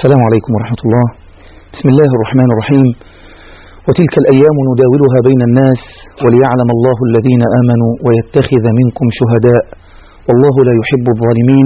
السلام عليكم ورحمة الله بسم الله الرحمن الرحيم وتلك الأيام نداولها بين الناس وليعلم الله الذين آمنوا ويتخذ منكم شهداء والله لا يحب الظالمين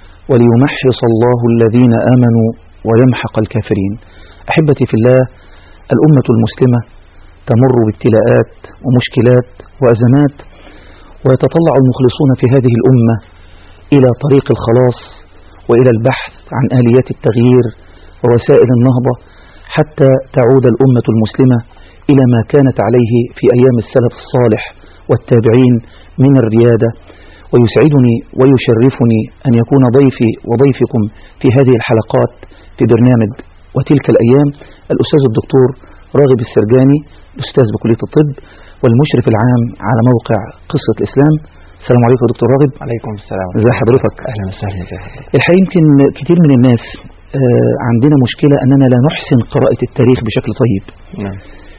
وليمحص الله الذين آمنوا ويمحق الكافرين أحبتي في الله الأمة المسلمة تمر بابتلاءات ومشكلات وأزمات ويتطلع المخلصون في هذه الأمة إلى طريق الخلاص وإلى البحث عن آليات التغيير ووسائل النهضة حتى تعود الأمة المسلمة إلى ما كانت عليه في أيام السلف الصالح والتابعين من الريادة ويسعدني ويشرفني أن يكون ضيفي وضيفكم في هذه الحلقات في برنامج وتلك الأيام الأستاذ الدكتور راغب السرجاني أستاذ بكلية الطب والمشرف العام على موقع قصة الإسلام السلام عليكم يا دكتور راغب عليكم السلام ازي حضرتك اهلا وسهلا الحقيقة يمكن كتير من الناس آه، عندنا مشكلة أننا لا نحسن قراءة التاريخ بشكل طيب نعم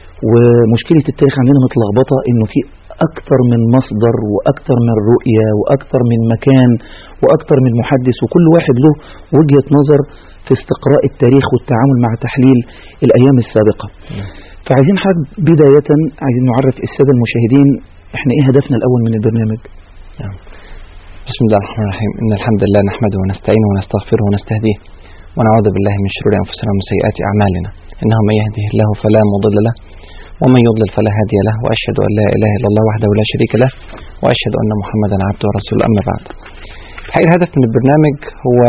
ومشكلة التاريخ عندنا متلخبطة إنه في أكثر من مصدر وأكثر من رؤية وأكثر من مكان وأكثر من محدث وكل واحد له وجهة نظر في استقراء التاريخ والتعامل مع تحليل الأيام السابقة نعم. فعايزين حاجة بداية عايزين نعرف السادة المشاهدين احنا ايه هدفنا الأول من البرنامج نعم بسم الله الرحمن الرحيم إن الحمد لله نحمده ونستعينه ونستغفره ونستهديه ونعوذ بالله من شرور أنفسنا ومن سيئات أعمالنا إنه من يهده الله فلا مضل له ومن يضلل فلا هادي له وأشهد أن لا إله إلا الله وحده لا شريك له وأشهد أن محمدا عبده ورسوله أما بعد الحقيقة الهدف من البرنامج هو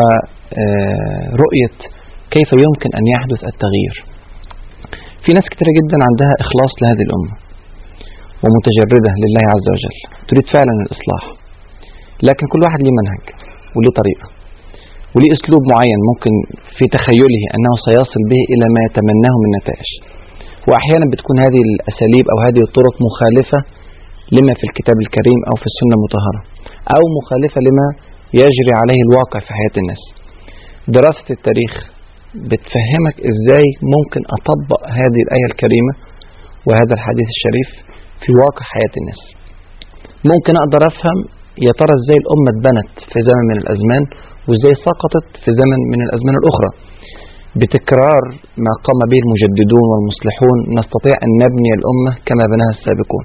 آه، رؤية كيف يمكن أن يحدث التغيير في ناس كتيرة جدا عندها إخلاص لهذه الأمة ومتجردة لله عز وجل تريد فعلا الإصلاح لكن كل واحد ليه منهج وليه طريقة وليه أسلوب معين ممكن في تخيله أنه سيصل به إلى ما يتمناه من نتائج وأحيانا بتكون هذه الأساليب أو هذه الطرق مخالفة لما في الكتاب الكريم أو في السنة المطهرة أو مخالفة لما يجري عليه الواقع في حياة الناس دراسة التاريخ بتفهمك إزاي ممكن أطبق هذه الآية الكريمة وهذا الحديث الشريف في واقع حياة الناس ممكن أقدر أفهم يا ترى إزاي الأمة اتبنت في زمن من الأزمان وإزاي سقطت في زمن من الأزمان الأخرى بتكرار ما قام به المجددون والمصلحون نستطيع أن نبني الأمة كما بناها السابقون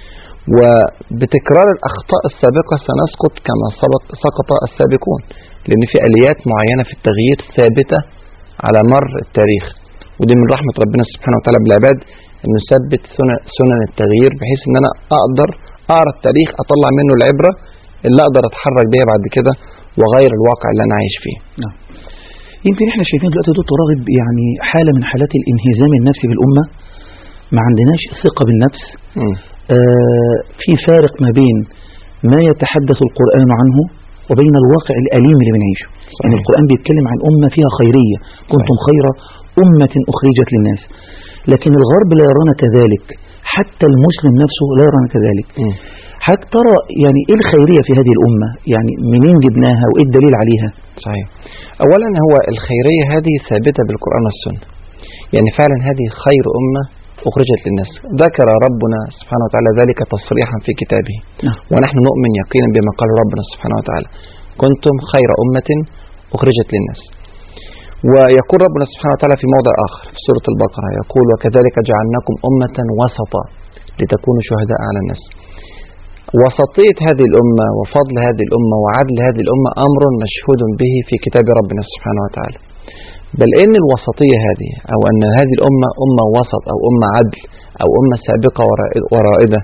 وبتكرار الأخطاء السابقة سنسقط كما سبق سقط السابقون لأن في آليات معينة في التغيير ثابتة على مر التاريخ ودي من رحمة ربنا سبحانه وتعالى بالعباد انه يثبت سنن- سنن التغيير بحيث ان انا اقدر اقرا التاريخ اطلع منه العبره اللي اقدر اتحرك بيها بعد كده واغير الواقع اللي انا عايش فيه. يمكن احنا شايفين دلوقتي يا دكتور راغب يعني حالة من حالات الانهزام النفسي في الأمة ما عندناش ثقة بالنفس مم. آه، في فارق ما بين ما يتحدث القرآن عنه وبين الواقع الأليم اللي بنعيشه يعني القرآن بيتكلم عن أمة فيها خيرية كنتم خير أمة أخرجت للناس لكن الغرب لا يرانا كذلك حتى المسلم نفسه لا يرانا كذلك مم. حضرتك ترى يعني ايه الخيرية في هذه الأمة يعني منين جبناها وايه الدليل عليها صحيح. اولا هو الخيريه هذه ثابته بالقران والسنه. يعني فعلا هذه خير امه اخرجت للناس. ذكر ربنا سبحانه وتعالى ذلك تصريحا في كتابه. نعم. ونحن نؤمن يقينا بما قال ربنا سبحانه وتعالى. كنتم خير امه اخرجت للناس. ويقول ربنا سبحانه وتعالى في موضع آخر في سورة البقرة يقول وكذلك جعلناكم أمة وسطا لتكونوا شهداء على الناس وسطية هذه الأمة وفضل هذه الأمة وعدل هذه الأمة أمر مشهود به في كتاب ربنا سبحانه وتعالى بل إن الوسطية هذه أو أن هذه الأمة أمة وسط أو أمة عدل أو أمة سابقة ورائد- ورائدة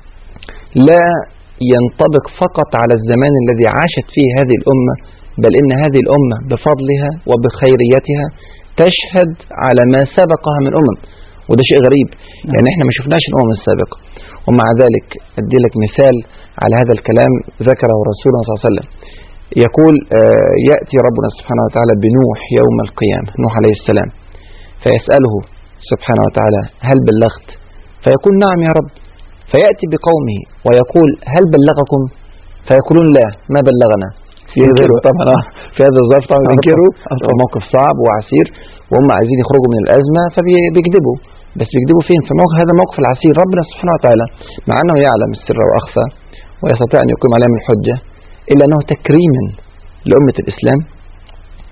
لا ينطبق فقط على الزمان الذي عاشت فيه هذه الأمة بل إن هذه الأمة بفضلها وبخيريتها تشهد على ما سبقها من أمم وده شيء غريب يعني احنا ما شفناش الأمم السابقة ومع ذلك أدي لك مثال على هذا الكلام ذكره رسولنا صلى الله عليه وسلم يقول آه، يأتي ربنا سبحانه وتعالى بنوح يوم القيامة نوح عليه السلام فيسأله سبحانه وتعالى هل بلغت فيقول نعم يا رب فيأتي بقومه ويقول هل بلغكم فيقولون لا ما بلغنا ينكروا طبعا آه، في هذا الظرف طبعا آه، ينكروا طبعاً. آه، طبعاً. موقف صعب وعسير وهم عايزين يخرجوا من الأزمة فبيكذبوا بس بيكذبوا فين في موقف هذا موقف العسير ربنا سبحانه وتعالى مع أنه يعلم السر وأخفى ويستطيع أن يقيم عليهم الحجة إلا أنه تكريما لأمة الإسلام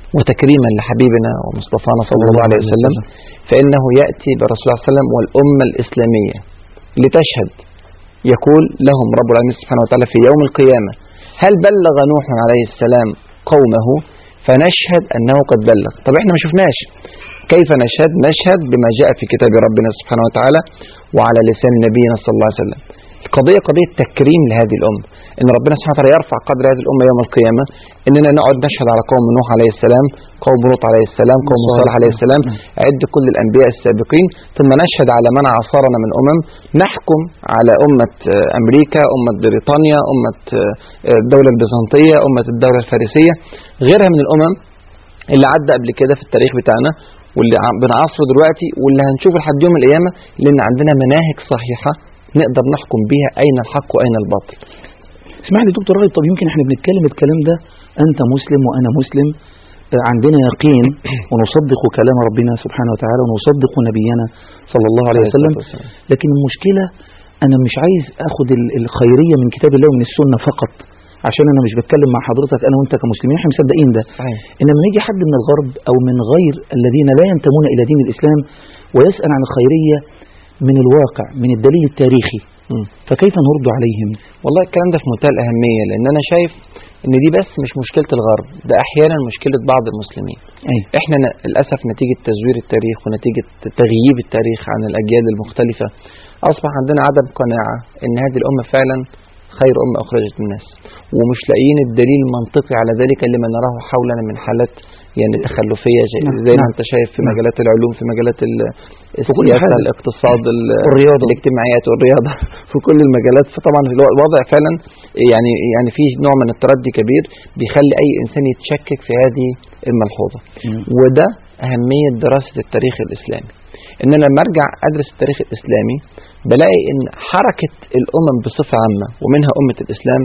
وتكريما لحبيبنا ومصطفانا صلى الله عليه وسلم فإنه يأتي برسول الله صلى الله عليه وسلم والأمة الإسلامية لتشهد يقول لهم رب العالمين سبحانه وتعالى في يوم القيامة هل بلغ نوح عليه السلام قومه فنشهد أنه قد بلغ طب احنا ما شفناش كيف نشهد نشهد بما جاء في كتاب ربنا سبحانه وتعالى وعلى لسان نبينا صلى الله عليه وسلم القضية قضية تكريم لهذه الأمة إن ربنا سبحانه وتعالى يرفع قدر هذه الأمة يوم القيامة إننا نقعد نشهد على قوم نوح عليه السلام قوم لوط عليه السلام قوم صالح عليه السلام عد كل الأنبياء السابقين ثم نشهد على من عاصرنا من أمم نحكم على أمة آه، أمريكا أمة بريطانيا أمة آه، الدولة البيزنطية أمة الدولة الفارسية غيرها من الأمم اللي عدى قبل كده في التاريخ بتاعنا واللي عم- بنعاصره دلوقتي واللي هنشوفه لحد يوم القيامة لأن عندنا مناهج صحيحة نقدر نحكم بها أين الحق وأين الباطل اسمح لي دكتور راغب طب يمكن احنا بنتكلم الكلام ده انت مسلم وانا مسلم آه، عندنا يقين ونصدق كلام ربنا سبحانه وتعالى ونصدق نبينا صلى الله عليه وسلم لكن المشكلة أنا مش عايز أخد ال- الخيرية من كتاب الله ومن السنة فقط عشان أنا مش بتكلم مع حضرتك أنا وأنت كمسلمين احنا مصدقين ده صحيح إنما يجي حد من الغرب أو من غير الذين لا ينتمون إلى دين الإسلام ويسأل عن الخيرية من الواقع من الدليل التاريخي مم. فكيف نرد عليهم والله الكلام ده في منتهى الأهمية لأن أنا شايف إن دي بس مش مشكلة الغرب ده أحيانا مشكلة بعض المسلمين أي إحنا ن- للأسف نتيجة تزوير التاريخ ونتيجة تغييب التاريخ عن الأجيال المختلفة أصبح عندنا عدم قناعة إن هذه الأمة فعلا خير أمة أخرجت للناس ومش لاقيين الدليل المنطقي على ذلك لما نراه حولنا من حالات يعني تخلفية زي, نعم، زي ما نعم. أنت شايف في نعم. مجالات العلوم في مجالات ال- كل السياسة حاجة. الاقتصاد ال- والرياضة. الاجتماعيات والرياضة في كل المجالات فطبعا الو- الوضع فعلا يعني يعني في نوع من التردي كبير بيخلي أي إنسان يتشكك في هذه الملحوظة مم. وده أهمية دراسة التاريخ الإسلامي إن أنا لما أرجع أدرس التاريخ الإسلامي بلاقي إن حركة الأمم بصفة عامة ومنها أمة الإسلام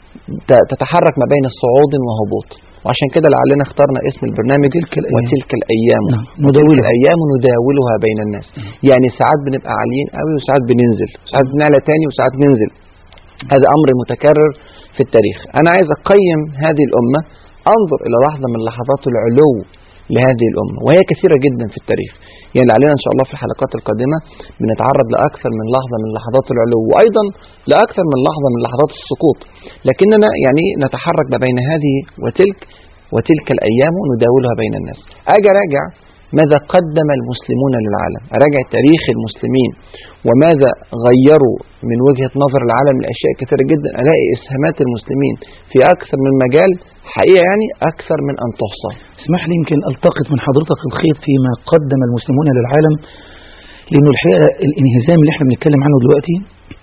ت- تتحرك ما بين صعود وهبوط وعشان كده لعلنا اخترنا اسم البرنامج تلك الأيام. وتلك الأيام نعم، وتلك نداولها. الأيام نداولها بين الناس يعني ساعات بنبقى عاليين قوي وساعات بننزل ساعات بنعلى تاني وساعات ننزل هذا أمر متكرر في التاريخ أنا عايز أقيم هذه الأمة أنظر إلى لحظة من لحظات العلو لهذه الأمة وهي كثيرة جدا في التاريخ يعني لعلنا إن شاء الله في الحلقات القادمة بنتعرض لأكثر من لحظة من لحظات العلو وأيضا لأكثر من لحظة من لحظات السقوط لكننا يعني نتحرك ما بين هذه وتلك وتلك الأيام نداولها بين الناس أجي راجع ماذا قدم المسلمون للعالم أراجع تاريخ المسلمين وماذا غيروا من وجهة نظر العالم لأشياء كثيرة جدا ألاقي إسهامات المسلمين في أكثر من مجال حقيقة يعني أكثر من أن تحصى اسمح لي يمكن التقط من حضرتك الخيط فيما قدم المسلمون للعالم لانه الحقيقه الانهزام اللي احنا بنتكلم عنه دلوقتي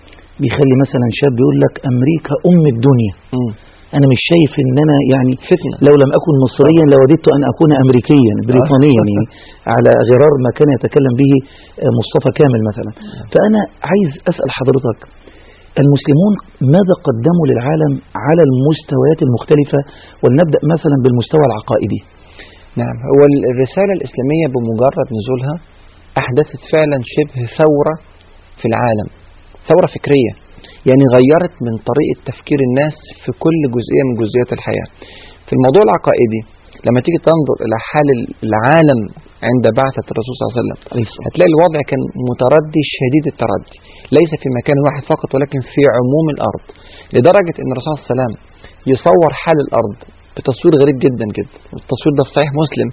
بيخلي مثلا شاب يقول لك امريكا ام الدنيا مم. انا مش شايف ان انا يعني فتنة لو لم اكن مصريا لوددت ان اكون امريكيا بريطانيا يعني على غرار ما كان يتكلم به آه، مصطفى كامل مثلا فانا عايز اسال حضرتك المسلمون ماذا قدموا للعالم على المستويات المختلفة ولنبدأ مثلا بالمستوى العقائدي نعم هو الرسالة الإسلامية بمجرد نزولها أحدثت فعلا شبه ثورة في العالم ثورة فكرية يعني غيرت من طريقة تفكير الناس في كل جزئية من جزئيات الحياة في الموضوع العقائدي لما تيجي تنظر إلى حال العالم عند بعثة الرسول صلى الله عليه وسلم هتلاقي الوضع كان متردي شديد التردي ليس في مكان واحد فقط ولكن في عموم الأرض لدرجة أن الرسول صلى الله عليه وسلم يصور حال الأرض بتصوير غريب جدا جدا التصوير ده في صحيح مسلم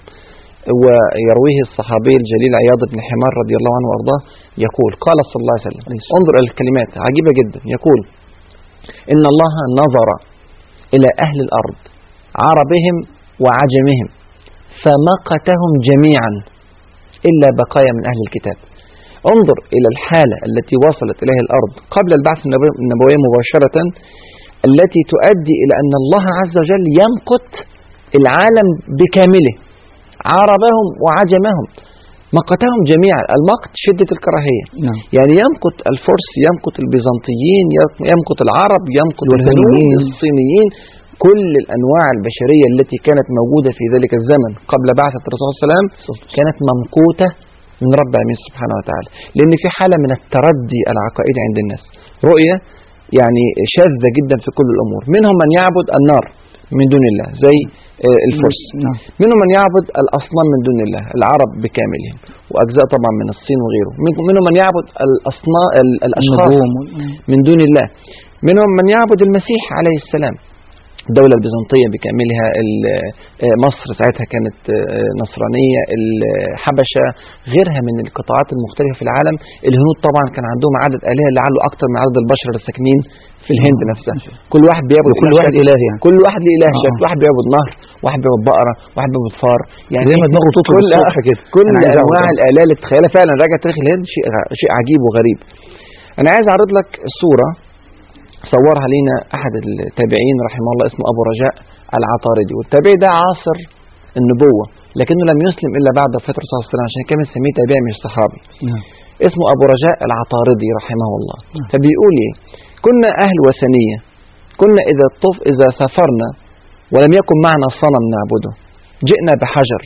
ويرويه الصحابي الجليل عياض بن حمار رضي الله عنه وارضاه يقول قال صلى الله عليه وسلم انظر الى الكلمات عجيبه جدا يقول ان الله نظر الى اهل الارض عربهم وعجمهم فمقتهم جميعا الا بقايا من اهل الكتاب انظر الى الحاله التي وصلت اليها الارض قبل البعث النبويه مباشره التي تؤدي الى ان الله عز وجل يمقت العالم بكامله عربهم وعجمهم مقتهم جميعا المقت شدة الكراهية نعم. يعني يمقت الفرس يمقت البيزنطيين يمقت العرب يمقت الوثنيين. الهنود الصينيين كل الأنواع البشرية التي كانت موجودة في ذلك الزمن قبل بعثة الرسول صلى الله عليه وسلم كانت ممقوتة من رب العالمين سبحانه وتعالى لأن في حالة من التردي العقائدي عند الناس رؤية يعني شاذة جدا في كل الأمور منهم من يعبد النار من دون الله زي آه، الفرس نعم منهم من يعبد الأصنام من دون الله العرب بكاملهم وأجزاء طبعا من الصين وغيره من- منهم من يعبد الأصنام الأشخاص النجوم من دون الله منهم من يعبد المسيح عليه السلام الدولة البيزنطية بكاملها ال- آه، مصر ساعتها كانت آه، نصرانية الحبشة غيرها من القطاعات المختلفة في العالم الهنود طبعا كان عندهم عدد آلهة لعله أكثر من عدد البشر الساكنين في الهند نفسها كل واحد بيعبد كل إله واحد شكل. إله يعني كل واحد له إله آه. شكل واحد بيعبد نهر واحد بيعبد بقرة واحد بيعبد فار يعني زي ما دماغه تطلب كل الصبح كده كل أنا عايز انواع أعرف. الالهه اللي تتخيلها فعلا راجع تاريخ الهند شيء غ- شيء عجيب وغريب انا عايز اعرض لك صوره صورها لينا احد التابعين رحمه الله اسمه ابو رجاء العطاردي والتابعي ده عاصر النبوه لكنه لم يسلم الا بعد وفاه الرسول صلى الله عليه وسلم عشان كده بنسميه تابعي مش صحابي نعم اسمه ابو رجاء العطاردي رحمه الله نعم. فبيقول ايه كنا اهل وثنيه كنا اذا طف اذا سافرنا ولم يكن معنا صنم نعبده جئنا بحجر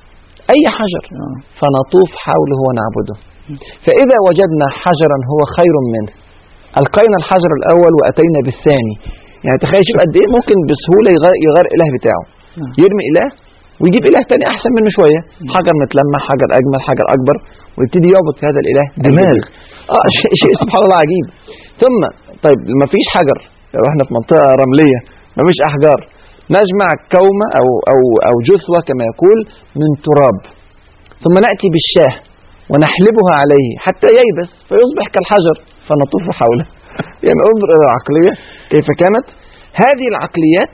اي حجر آه. فنطوف حوله ونعبده فإذا وجدنا حجرا هو خير منه ألقينا الحجر الأول وأتينا بالثاني يعني تخيل شوف قد إيه ممكن بسهولة يغير, يغير إله بتاعه نعم. يرمي إله ويجيب إله تاني أحسن منه شوية حجر متلمع حجر أجمل حجر أكبر ويبتدي يعبد في هذا الإله دماغ. الجديد. آه شيء, شيء سبحان الله عجيب ثم طيب ما فيش حجر لو احنا في منطقة رملية ما فيش أحجار نجمع كومة أو, أو, أو جثوة كما يقول من تراب ثم نأتي بالشاه ونحلبها عليه حتى ييبس فيصبح كالحجر فنطوف حوله يعني انظر إلى العقلية كيف كانت هذه العقليات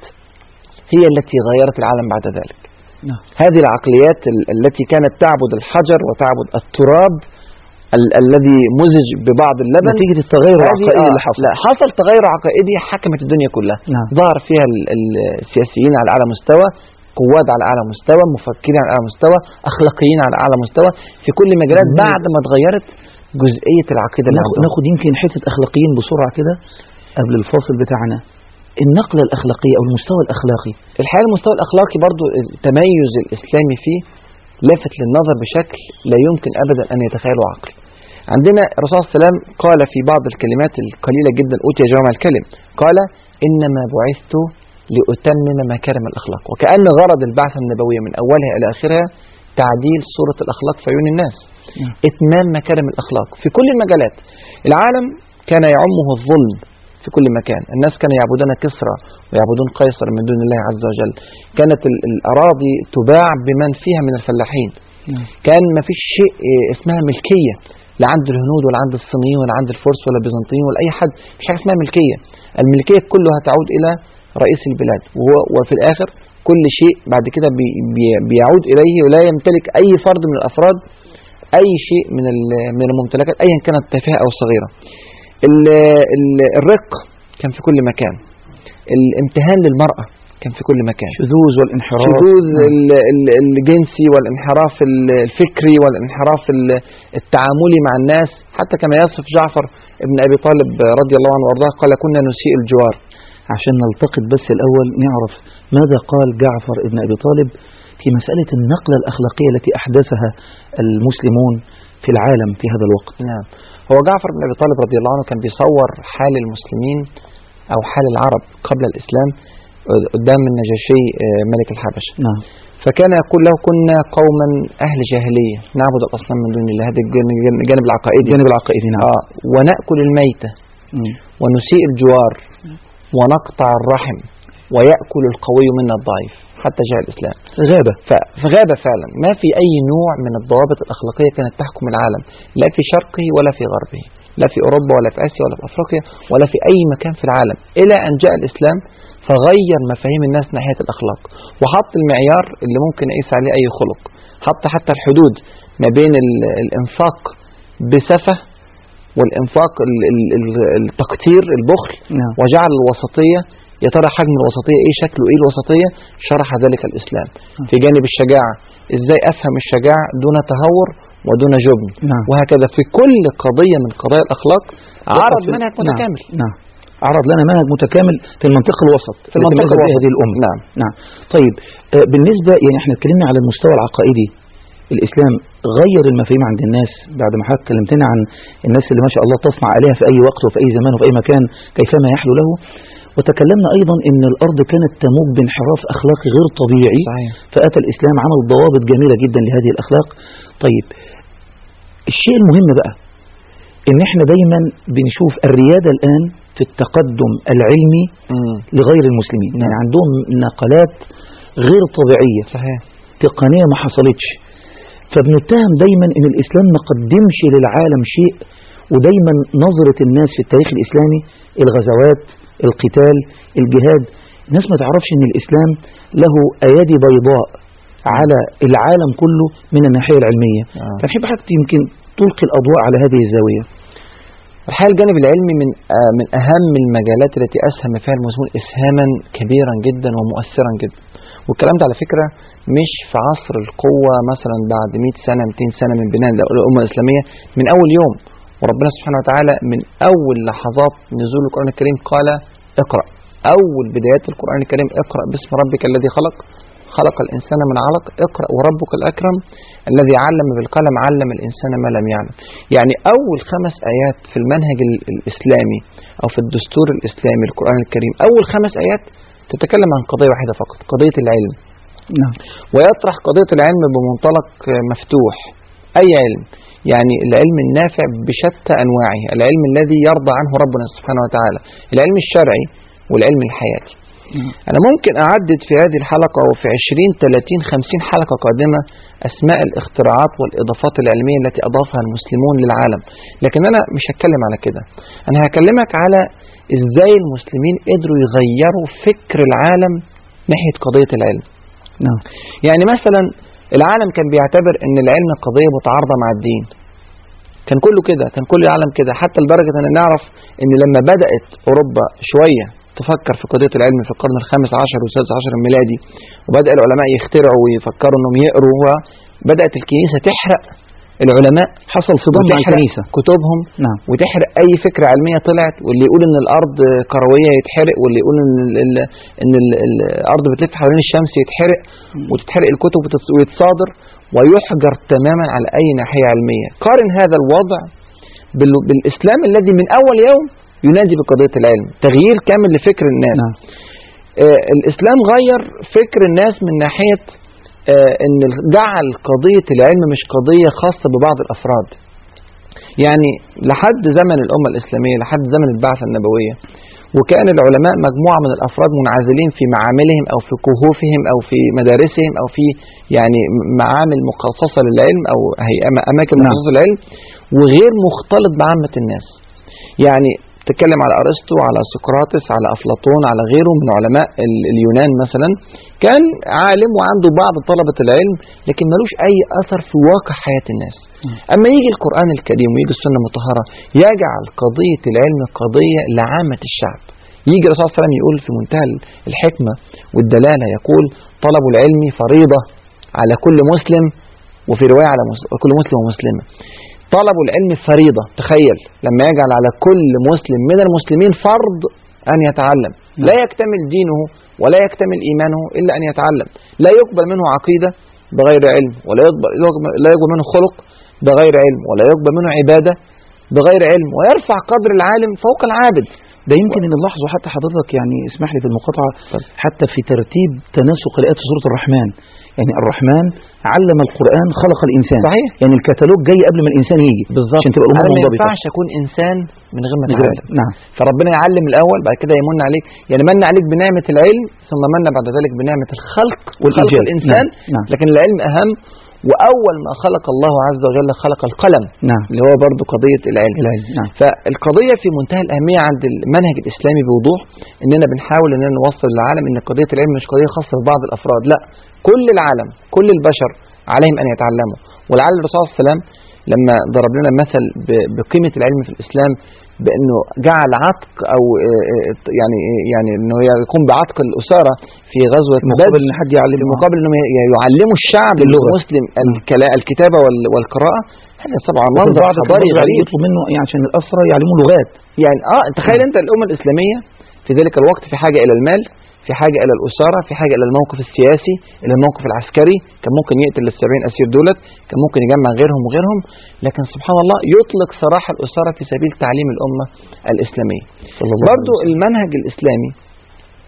هي التي غيرت العالم بعد ذلك نعم هذه العقليات ال- التي كانت تعبد الحجر وتعبد التراب ال- الذي مزج ببعض اللبن نتيجة التغير هذه- العقائدي آه، اللي حصل لا حصل تغير عقائدي حكمت الدنيا كلها نعم ظهر فيها ال- ال- السياسيين على اعلى مستوى قواد على اعلى مستوى مفكرين على اعلى مستوى اخلاقيين على اعلى مستوى في كل المجالات جميل. بعد ما اتغيرت جزئيه العقيده اللي ناخد, عندهم ناخد يمكن حتة أخلاقيين بسرعة كده قبل الفاصل بتاعنا النقلة الأخلاقية أو المستوى الأخلاقي الحقيقه المستوى الاخلاقي برضو التميز الاسلامي فيه لافت للنظر بشكل لا يمكن ابدا ان يتخيله عقل عندنا الرسول صلى الله عليه وسلم قال في بعض الكلمات القليله جدا اوتي جوامع الكلم قال انما بعثت لاتمم مكارم الاخلاق وكان غرض البعثه النبويه من اولها الى اخرها تعديل صوره الاخلاق في عيون الناس نعم. اتمام مكارم الاخلاق في كل المجالات العالم كان يعمه الظلم في كل مكان الناس كانوا يعبدون كسرى ويعبدون قيصر من دون الله عز وجل كانت ال- الأراضي تباع بمن فيها من الفلاحين نعم. كان ما فيش شيء إيه، اسمها ملكية لا عند الهنود ولا عند الصينيين ولا عند الفرس ولا البيزنطيين ولا أي حد مش حاجة اسمها ملكية الملكية كلها تعود إلى رئيس البلاد وهو وفي الآخر كل شيء بعد كده بي بي بيعود إليه ولا يمتلك أي فرد من الأفراد أي شيء من ال- من الممتلكات أيا كانت تافهة أو صغيرة ال- ال- الرق كان في كل مكان الامتهان للمرأة كان في كل مكان الشذوذ والانحراف شذوذ نعم. ال- ال- الجنسي والانحراف ال- الفكري والانحراف ال- التعاملي مع الناس حتى كما يصف جعفر ابن أبي طالب رضي الله عنه وارضاه قال كنا نسيء الجوار عشان نلتقط بس الأول نعرف ماذا قال جعفر ابن أبي طالب في مسألة النقلة الأخلاقية التي أحدثها المسلمون في العالم في هذا الوقت نعم هو جعفر بن أبي طالب رضي الله عنه كان بيصور حال المسلمين أو حال العرب قبل الإسلام قدام النجاشي آه، ملك الحبشة نعم فكان يقول له كنا قوما أهل جاهلية نعبد الأصنام من دون الله هذا الجانب الجانب العقائدي الجانب العقائدي نعم آه ونأكل الميتة مم. ونسيء الجوار ونقطع الرحم ويأكل القوي منا الضعيف حتى جاء الإسلام غابة ف- فغابة فعلا ما في أي نوع من الضوابط الأخلاقية كانت تحكم العالم لا في شرقه ولا في غربه لا في أوروبا ولا في آسيا ولا في أفريقيا ولا في أي مكان في العالم إلى أن جاء الإسلام فغير مفاهيم الناس ناحية الأخلاق وحط المعيار اللي ممكن يقيس عليه أي خلق حط حتى الحدود ما بين ال- الإنفاق بسفة والإنفاق ال- ال- ال- التقتير البخل نعم وجعل الوسطية يا ترى حجم الوسطية ايه شكله ايه الوسطية شرح ذلك الإسلام في جانب الشجاعة ازاي افهم الشجاعة دون تهور ودون جبن نعم وهكذا في كل قضية من قضايا الأخلاق عرض في- منهج نعم. متكامل نعم عرض لنا منهج متكامل في المنطقة الوسط في المنطقة التي ميزت بها الوسط. هذه الأمة نعم نعم طيب آه، بالنسبة يعني احنا اتكلمنا على المستوى العقائدي الإسلام غير المفاهيم عند الناس بعد ما حضرتك كلمتنا عن الناس اللي ما شاء الله تصنع آلهة في أي وقت وفي أي زمان وفي أي مكان كيفما يحلو له وتكلمنا أيضا أن الأرض كانت تموج بانحراف أخلاقي غير طبيعي صحيح فأتى الإسلام عمل ضوابط جميلة جدا لهذه الأخلاق طيب الشيء المهم بقى ان احنا دايما بنشوف الريادة الآن في التقدم العلمي مم. لغير المسلمين نعم. يعني عندهم نقلات غير طبيعية صحيح تقنية ما حصلتش فبنتهم دايما ان الإسلام ما قدمش للعالم شيء ودايما نظرة الناس في التاريخ الإسلامي الغزوات القتال الجهاد الناس ما تعرفش ان الإسلام له أيادي بيضاء على العالم كله من الناحية العلمية آه. فنحب حضرتك يمكن تلقي الأضواء على هذه الزاوية الحقيقة الجانب العلمي من آه، من أهم المجالات التي أسهم فيها المسلمون إسهاما كبيرا جدا ومؤثرا جدا والكلام ده على فكرة مش في عصر القوة مثلا بعد 100 سنة 200 سنة من بناء الأمة الإسلامية من أول يوم وربنا سبحانه وتعالى من أول لحظات نزول القرآن الكريم قال اقرأ أول بدايات القرآن الكريم اقرأ باسم ربك الذي خلق خلق الإنسان من علق اقرأ وربك الأكرم الذي علم بالقلم علم الإنسان ما لم يعلم يعني أول خمس آيات في المنهج ال- الإسلامي أو في الدستور الإسلامي القرآن الكريم أول خمس آيات تتكلم عن قضية واحدة فقط قضية العلم نعم ويطرح قضية العلم بمنطلق مفتوح أي علم يعني العلم النافع بشتى أنواعه العلم الذي يرضى عنه ربنا سبحانه وتعالى العلم الشرعي والعلم الحياتي أنا ممكن أعدد في هذه الحلقة وفي 20 30 50 حلقة قادمة أسماء الاختراعات والإضافات العلمية التي أضافها المسلمون للعالم لكن أنا مش هتكلم على كده أنا هكلمك على إزاي المسلمين قدروا يغيروا فكر العالم ناحية قضية العلم نعم يعني مثلا العالم كان بيعتبر ان العلم قضية متعارضة مع الدين كان كله كده كان كل العالم كده حتى لدرجة ان نعرف ان لما بدأت اوروبا شوية تفكر في قضية العلم في القرن الخامس عشر والسادس عشر الميلادي وبدأ العلماء يخترعوا ويفكروا انهم يقروا بدأت الكنيسة تحرق العلماء حصل صدام مع وتحرق الكنيسة كتبهم نعم وتحرق اي فكره علميه طلعت واللي يقول ان الارض كرويه يتحرق واللي يقول ان ال ال ان ال الارض بتلف حوالين الشمس يتحرق وتتحرق الكتب وتتص- ويتصادر ويحجر تماما على اي ناحيه علميه قارن هذا الوضع بال- بالاسلام الذي من اول يوم ينادي بقضيه العلم تغيير كامل لفكر الناس نعم آه، الإسلام غير فكر الناس من ناحية آه، أن ال- جعل قضية العلم مش قضية خاصة ببعض الأفراد يعني لحد زمن الأمة الإسلامية لحد زمن البعثة النبوية وكان العلماء مجموعة من الأفراد منعزلين في معاملهم أو في كهوفهم أو في مدارسهم أو في يعني معامل مخصصة للعلم أو هيئة أماكن نعم. مخصصة للعلم وغير مختلط بعامة الناس يعني تتكلم على ارسطو على سقراطس على افلاطون على غيره من علماء ال- اليونان مثلا كان عالم وعنده بعض طلبة العلم لكن ملوش اي اثر في واقع حياة الناس اما يجي القرآن الكريم ويجي السنة المطهرة يجعل قضية العلم قضية لعامة الشعب يجي الرسول صلى الله عليه وسلم يقول في منتهى الحكمة والدلالة يقول طلب العلم فريضة على كل مسلم وفي رواية على مس- كل مسلم ومسلمة طلب العلم فريضة تخيل لما يجعل على كل مسلم من المسلمين فرض أن يتعلم لا يكتمل دينه ولا يكتمل إيمانه إلا أن يتعلم لا يقبل منه عقيدة بغير علم ولا يقبل, لا يقبل منه خلق بغير علم ولا يقبل منه عبادة بغير علم ويرفع قدر العالم فوق العابد ده يمكن ان نلاحظه حتى حضرتك يعني اسمح لي في المقاطعة حتى في ترتيب تناسق الآيات في سورة الرحمن يعني الرحمن علم القرآن خلق الإنسان صحيح. يعني الكتالوج جاي قبل ما الإنسان يجي بالظبط عشان تبقى أنا الأمور ما منضبطة ينفعش أكون إنسان من غير ما من غير- أتعلم نعم فربنا يعلم الأول بعد كده يمن عليك يعني من عليك بنعمة العلم ثم من بعد ذلك بنعمة الخلق خلق والإيجاد. الإنسان نعم. نعم. لكن العلم أهم وأول ما خلق الله عز وجل خلق القلم نعم اللي هو برضو قضية العلم العلم نعم فالقضية في منتهى الأهمية عند المنهج الإسلامي بوضوح إننا بنحاول إننا نوصل للعالم إن قضية العلم مش قضية خاصة ببعض الأفراد لا كل العالم كل البشر عليهم أن يتعلموا ولعل الرسول صلى الله عليه وسلم لما ضرب لنا مثل ب- بقيمة العلم في الإسلام بأنه جعل عتق أو آه، آه، يعني يعني أنه يقوم بعتق الأسارة في غزوة مقابل بدر ان حد يعلم في مقابل انهم ي- يعلموا الشعب اللغة. المسلم الكلا- الكتابه وال- والقراءه هذا طبعا وفي منظر البعض حضاري كان غريب يطلب منه يعني عشان الأسرة يعلموا لغات يعني اه تخيل انت الامه الاسلاميه في ذلك الوقت في حاجه الى المال في حاجه الى الاساره في حاجه الى الموقف السياسي الى الموقف العسكري كان ممكن يقتل السبعين اسير دولت كان ممكن يجمع غيرهم وغيرهم لكن سبحان الله يطلق سراح الاساره في سبيل تعليم الامه الاسلاميه صلى الله برضو المنهج الإسلامي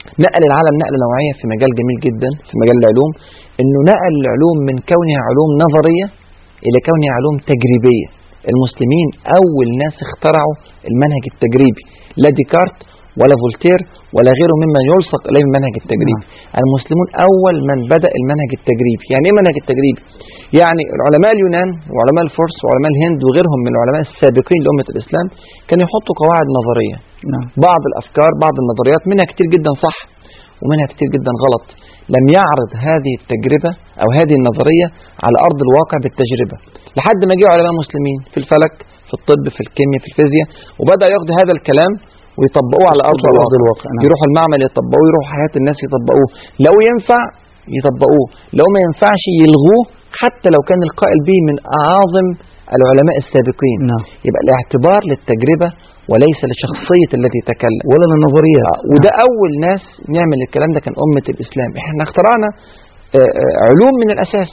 نقل العالم نقلة نوعية في مجال جميل جدا في مجال العلوم انه نقل العلوم من كونها علوم نظرية الى كونها علوم تجريبية المسلمين اول ناس اخترعوا المنهج التجريبي لا ديكارت ولا فولتير ولا غيره ممن يلصق اليه المنهج التجريبي المسلمون اول من بدا المنهج التجريبي يعني ايه المنهج التجريبي يعني علماء اليونان وعلماء الفرس وعلماء الهند وغيرهم من العلماء السابقين لامه الاسلام كانوا يحطوا قواعد نظريه نعم بعض الافكار بعض النظريات منها كتير جدا صح ومنها كتير جدا غلط لم يعرض هذه التجربه او هذه النظريه على ارض الواقع بالتجربه لحد ما جه علماء مسلمين في الفلك في الطب في الكيمياء في الفيزياء وبدا ياخدوا هذا الكلام ويطبقوه على ارض على الواقع أرض الواقع نعم. يروحوا المعمل يطبقوه يروحوا حياه الناس يطبقوه لو ينفع يطبقوه لو ما ينفعش يلغوه حتى لو كان القائل به من اعاظم العلماء السابقين نعم يبقى الاعتبار للتجربة وليس لشخصية الذي تكلم ولا للنظريات آه، وده أول ناس نعمل الكلام ده كان أمة الإسلام إحنا اخترعنا آه، آه، علوم من الأساس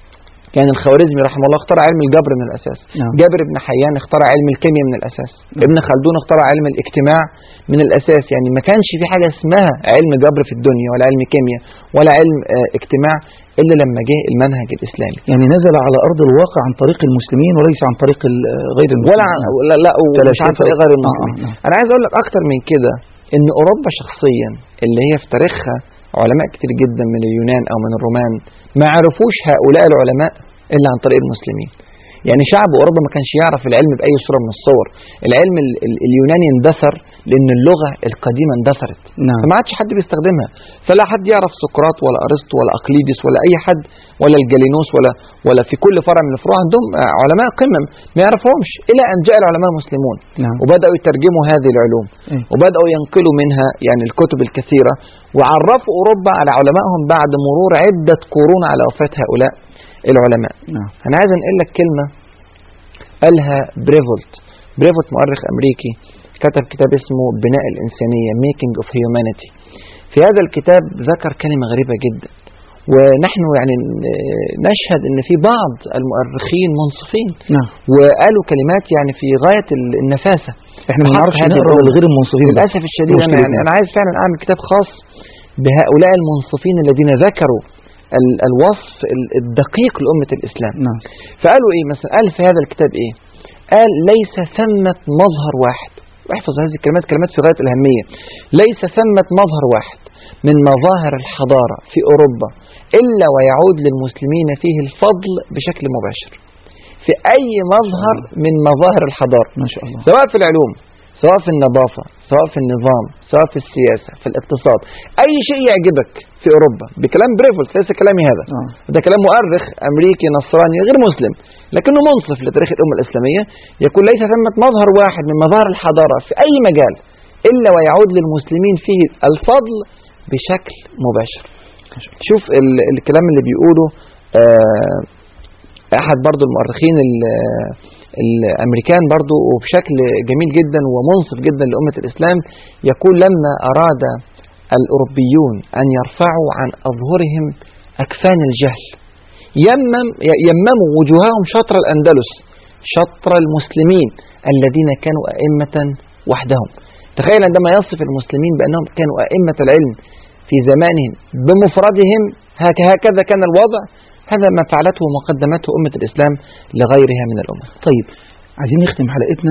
كان الخوارزمي رحمه الله اخترع علم الجبر من الأساس نعم. جابر بن حيان اخترع علم الكيمياء من الأساس نعم. ابن خلدون اخترع علم الاجتماع من الأساس يعني ما كانش في حاجة اسمها علم جبر في الدنيا ولا علم كيمياء ولا علم آه، اجتماع إلا لما جه المنهج الإسلامي يعني نزل على أرض الواقع عن طريق المسلمين وليس عن طريق ال- غير المسلمين ولا عن لا, لا ومش عن فلاسفة. طريق غير آه، المسلمين آه، نعم. انا عايز اقول لك اكتر من كده ان اوروبا شخصيا اللي هي في تاريخها علماء كتير جدا من اليونان او من الرومان ما عرفوش هؤلاء العلماء الا عن طريق المسلمين يعني شعب اوروبا ما كانش يعرف العلم باي صوره من الصور العلم ال- ال- اليوناني اندثر لان اللغه القديمه اندثرت نعم فما عادش حد بيستخدمها فلا حد يعرف سقراط ولا ارسطو ولا اقليدس ولا اي حد ولا الجالينوس ولا ولا في كل فرع من الفروع عندهم آه، علماء قمم ما يعرفهمش الى ان جاء العلماء المسلمون نعم وبداوا يترجموا هذه العلوم إيه. وبداوا ينقلوا منها يعني الكتب الكثيره وعرفوا اوروبا على علمائهم بعد مرور عده قرون على وفاه هؤلاء العلماء نعم انا عايز انقل لك كلمه قالها بريفولت بريفولت مؤرخ امريكي كتب كتاب اسمه بناء الانسانيه Making of Humanity في هذا الكتاب ذكر كلمه غريبه جدا ونحن يعني ن- نشهد ان في بعض المؤرخين منصفين نعم وقالوا كلمات يعني في غايه ال- النفاسه احنا ما حق نعرفش هذه نقرا الأمة. لغير المنصفين بس. للاسف الشديد انا مشكلتنا. يعني انا عايز فعلا اعمل كتاب خاص بهؤلاء المنصفين الذين ذكروا ال- الوصف ال- الدقيق لأمة الإسلام نعم فقالوا إيه مثلا قال في هذا الكتاب إيه قال ليس ثمة مظهر واحد واحفظ هذه الكلمات كلمات في غاية الأهمية ليس ثمة مظهر واحد من مظاهر الحضارة في أوروبا إلا ويعود للمسلمين فيه الفضل بشكل مباشر في أي مظهر من مظاهر الحضارة ما شاء الله سواء في العلوم سواء في النظافة سواء في النظام سواء في السياسة في الاقتصاد أي شيء يعجبك في أوروبا بكلام بريفولت ليس كلامي هذا آه. ده كلام مؤرخ أمريكي نصراني غير مسلم لكنه منصف لتاريخ الأمة الإسلامية يقول ليس ثمة مظهر واحد من مظاهر الحضارة في أي مجال إلا ويعود للمسلمين فيه الفضل بشكل مباشر شوف ال- الكلام اللي بيقوله آه، أحد برضو المؤرخين ال- الأمريكان برضو وبشكل جميل جدا ومنصف جدا لأمة الإسلام يقول لما أراد الأوروبيون أن يرفعوا عن أظهرهم أكفان الجهل يمم يمموا وجوههم شطر الأندلس شطر المسلمين الذين كانوا أئمة وحدهم تخيل عندما يصف المسلمين بأنهم كانوا أئمة العلم في زمانهم بمفردهم هك- هكذا كان الوضع هذا ما فعلته ومقدمته أمة الإسلام لغيرها من الأمم طيب عايزين نختم حلقتنا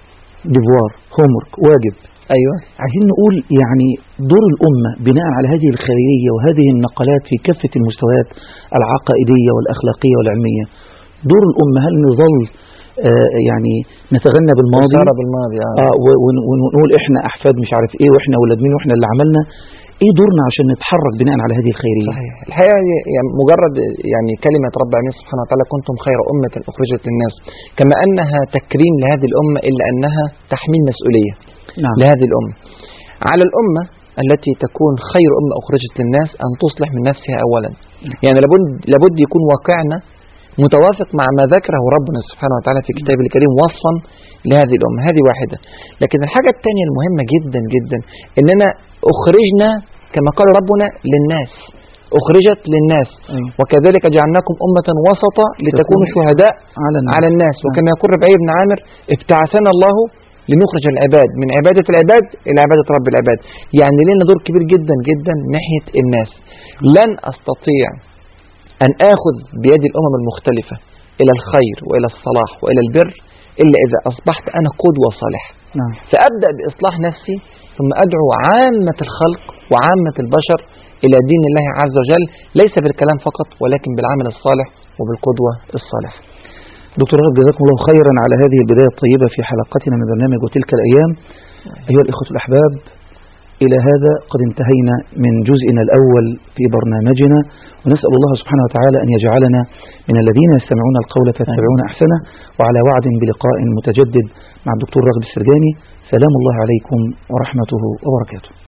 ديفوار هومورك واجب أيوة عايزين نقول يعني دور الأمة بناء على هذه الخيرية وهذه النقلات في كافة المستويات العقائدية والأخلاقية والعلمية دور الأمة هل نظل آه يعني نتغنى بالماضي سارة بالماضي آه. آه و- ون- ونقول احنا احفاد مش عارف ايه واحنا ولاد مين واحنا اللي عملنا ايه دورنا عشان نتحرك بناء على هذه الخيرية صحيح الحقيقة هي- يعني مجرد يعني كلمة رب العالمين سبحانه وتعالى كنتم خير أمة أخرجت للناس كما أنها تكريم لهذه الأمة إلا أنها تحميل مسؤولية نعم لهذه الأمة على الأمة التي تكون خير أمة أخرجت للناس أن تصلح من نفسها أولا يعني لابد, لابد يكون واقعنا متوافق مع ما ذكره ربنا سبحانه وتعالى في كتابه الكريم وصفا لهذه الأمة هذه واحدة لكن الحاجة الثانية المهمة جدا جدا إننا أخرجنا كما قال ربنا للناس أخرجت للناس أيوة. وكذلك جعلناكم أمة وسطا لتكونوا تكونوا شهداء على الناس. على الناس وكما يقول ربعي بن عامر ابتعثنا الله لنخرج العباد من عبادة العباد إلى عبادة رب العباد يعني لنا دور كبير جدا جدا ناحية الناس لن أستطيع أن آخذ بيد الأمم المختلفة إلى الخير وإلى الصلاح وإلى البر إلا إذا أصبحت أنا قدوة صالحة نعم فأبدأ بإصلاح نفسي ثم أدعو عامة الخلق وعامة البشر إلى دين الله عز وجل ليس بالكلام فقط ولكن بالعمل الصالح وبالقدوة الصالحة دكتور رغد جزاكم الله خيرا على هذه البداية الطيبة في حلقتنا من برنامج وتلك الأيام أيها الإخوة الأحباب إلى هذا قد انتهينا من جزئنا الأول في برنامجنا ونسأل الله سبحانه وتعالى أن يجعلنا من الذين يستمعون القول فيتبعون أحسنه وعلى وعد بلقاء متجدد مع الدكتور رغد السرجاني سلام الله عليكم ورحمته وبركاته